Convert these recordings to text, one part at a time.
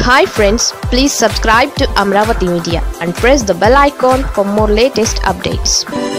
hi friends please subscribe to Amaravati media and press the bell icon for more latest updates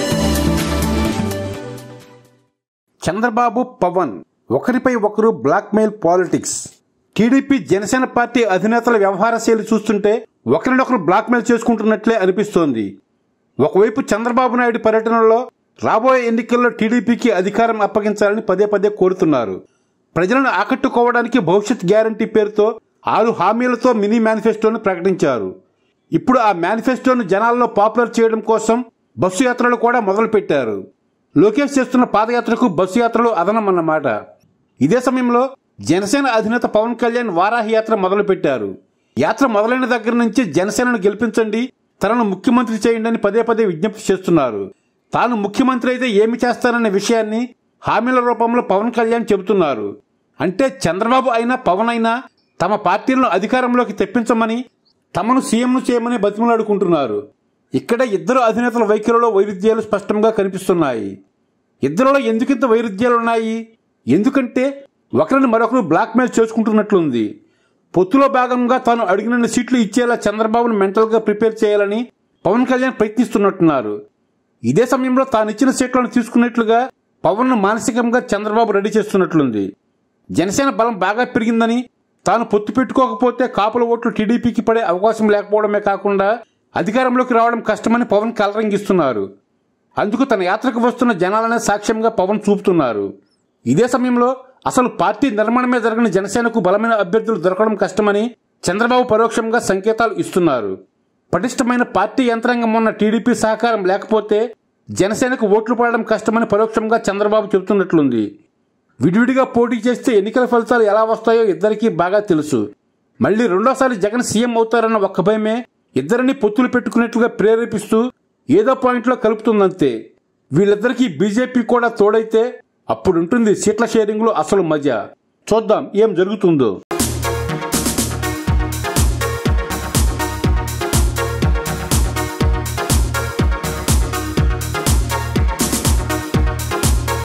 Chandrababu Pawan ఒకరిపై ఒకరు blackmail politics TDP Janasena party అధినేతల వ్యవహార శైలి చూస్తుంటే ఒకరినొకరు బ్లాక్మెయిల్ చేసుకుంటున్నట్లే అనిపిస్తోంది ఒకవైపు చంద్రబాబు నాయుడు పర్యటనలో రాబోయే ఎన్నికల్లో టీడీపీకి అధికారం అప్పగించాలని పదే పదే కోరుతున్నారు ప్రజలను ఆకట్టుకోవడానికి భవిష్యత్ గ్యారంటీ పేరుతో ఆరు హామీలతో మినీ మేనిఫెస్టోను ప్రకటించారు ఇప్పుడు ఆ మేనిఫెస్టోను జనాల్లో పాపులర్ చేయడం కోసం బస్సు యాత్రలు కూడా మొదలుపెట్టారు లోకేష్ చేస్తున్న పాదయాత్రకు బస్సు యాత్రలు అదనమన్నమాట ఇదే సమయంలో జనసేన అధినేత పవన్ కళ్యాణ్ వారాహి యాత్ర మొదలుపెట్టారు యాత్ర మొదలైన దగ్గర నుంచి జనసేనను గెలిపించండి తనను ముఖ్యమంత్రి చేయండి అని పదే పదే విజ్ఞప్తి చేస్తున్నారు తాను ముఖ్యమంత్రి అయితే ఏమి చేస్తాననే విషయాన్ని హామీల రూపంలో పవన్ కళ్యాణ్ చెబుతున్నారు అంటే చంద్రబాబు అయినా పవన్ అయినా తమ పార్టీలను అధికారంలోకి తెప్పించమని తమను సీఎంను చేయమని బతిమలాడుకుంటున్నారు ఇక్కడ ఇద్దరు అధినేతల వైఖరిలో వైరుధ్యాలు స్పష్టంగా కనిపిస్తున్నాయి ఇద్దరిలో ఎందుకింత వైరుధ్యాలున్నాయి ఎందుకంటే ఒకరిని మరొకరు బ్లాక్మెయిల్ చేసుకుంటున్నట్లుంది పొత్తులో భాగంగా తాను అడిగినన్ని సీట్లు ఇచ్చేలా చంద్రబాబును మెంటల్గా ప్రిపేర్ చేయాలని పవన్ కళ్యాణ్ ప్రయత్నిస్తున్నట్టున్నారు ఇదే సమయంలో తాను ఇచ్చిన సీట్లను తీసుకున్నట్లుగా పవన్ను మానసికంగా చంద్రబాబు రెడీ చేస్తున్నట్లుంది జనసేన బలం బాగా పెరిగిందని తాను పొత్తు పెట్టుకోకపోతే కాపుల ఓట్లు టీడీపీకి పడే అవకాశం లేకపోవడమే కాకుండా అధికారంలోకి రావడం కష్టమని పవన్ కలరంగిస్తున్నారు అందుకు తన యాత్రకు వస్తున్న జనాలనే సాక్ష్యంగా పవన్ చూపుతున్నారు ఇదే సమయంలో అసలు పార్టీ నిర్మాణమే జరగని జనసేనకు బలమైన అభ్యర్థులు దొరకడం కష్టమని చంద్రబాబు పరోక్షంగా సంకేతాలు ఇస్తున్నారు పటిష్టమైన పార్టీ యంత్రాంగం ఉన్న టీడీపీ సహకారం లేకపోతే జనసేనకు ఓట్లు పడడం కష్టమని పరోక్షంగా చంద్రబాబు చెబుతున్నట్లుంది విడివిడిగా పోటీ చేస్తే ఎన్నికల ఫలితాలు ఎలా వస్తాయో ఇద్దరికీ బాగా తెలుసు మళ్ళీ రెండోసారి జగన్ సీఎం అవుతారన్న ఒక్క భయమే ఇద్దరిని పొత్తులు పెట్టుకున్నట్లుగా ప్రేరేపిస్తూ ఏదో పాయింట్లో కలుపుతుందంతే వీళ్ళిద్దరికీ బీజేపీ కూడా తోడైతే అప్పుడుంటుంది సీట్ల షేరింగ్లో అసలు మజా చూద్దాం ఏం జరుగుతుందో